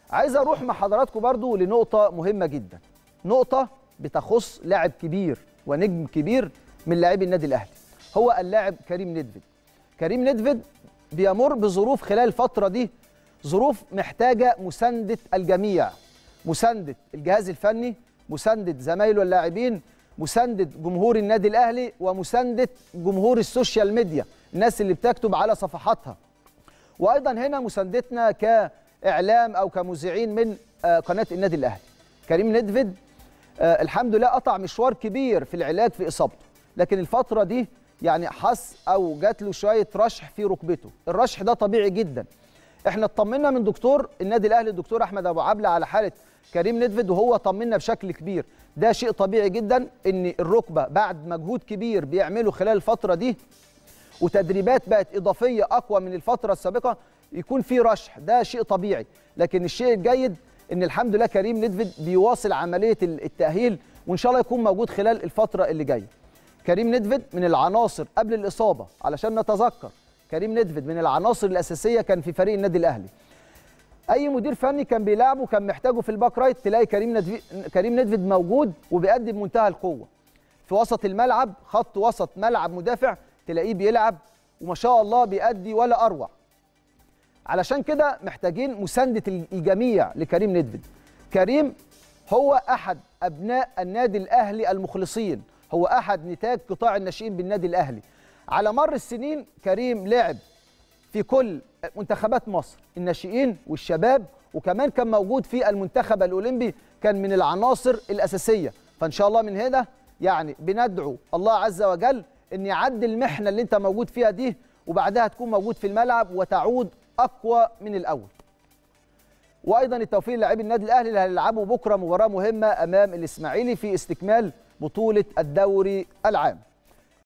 عايز اروح مع حضراتكم برضو لنقطه مهمه جدا نقطه بتخص لاعب كبير ونجم كبير من لاعبي النادي الاهلي هو اللاعب كريم ندفد كريم ندفد بيمر بظروف خلال الفتره دي ظروف محتاجه مسانده الجميع مسانده الجهاز الفني مسانده زمايله اللاعبين مسانده جمهور النادي الاهلي ومسانده جمهور السوشيال ميديا الناس اللي بتكتب على صفحاتها وايضا هنا مساندتنا كاعلام او كمذيعين من آه، قناه النادي الاهلي كريم ندفد آه، الحمد لله قطع مشوار كبير في العلاج في اصابته لكن الفتره دي يعني حس او جات له شويه رشح في ركبته الرشح ده طبيعي جدا احنا اطمنا من دكتور النادي الاهلي الدكتور احمد ابو عبله على حاله كريم ندفد وهو طمنا بشكل كبير ده شيء طبيعي جدا ان الركبه بعد مجهود كبير بيعمله خلال الفتره دي وتدريبات بقت اضافيه اقوى من الفتره السابقه يكون في رشح ده شيء طبيعي لكن الشيء الجيد ان الحمد لله كريم ندفد بيواصل عمليه التاهيل وان شاء الله يكون موجود خلال الفتره اللي جايه كريم ندفد من العناصر قبل الاصابه علشان نتذكر كريم ندفد من العناصر الاساسيه كان في فريق النادي الاهلي اي مدير فني كان بيلعبه كان محتاجه في الباك رايت تلاقي كريم ندفد كريم ندفد موجود وبيأدي بمنتهى القوه في وسط الملعب خط وسط ملعب مدافع تلاقيه بيلعب وما شاء الله بيأدي ولا اروع علشان كده محتاجين مسانده الجميع لكريم ندفد كريم هو احد ابناء النادي الاهلي المخلصين هو احد نتاج قطاع الناشئين بالنادي الاهلي على مر السنين كريم لعب في كل منتخبات مصر الناشئين والشباب وكمان كان موجود في المنتخب الاولمبي كان من العناصر الاساسيه فان شاء الله من هنا يعني بندعو الله عز وجل ان يعدي المحنه اللي انت موجود فيها دي وبعدها تكون موجود في الملعب وتعود اقوى من الاول وايضا التوفيق للاعبي النادي الاهلي اللي هيلعبوا بكره مباراه مهمه امام الاسماعيلي في استكمال بطوله الدوري العام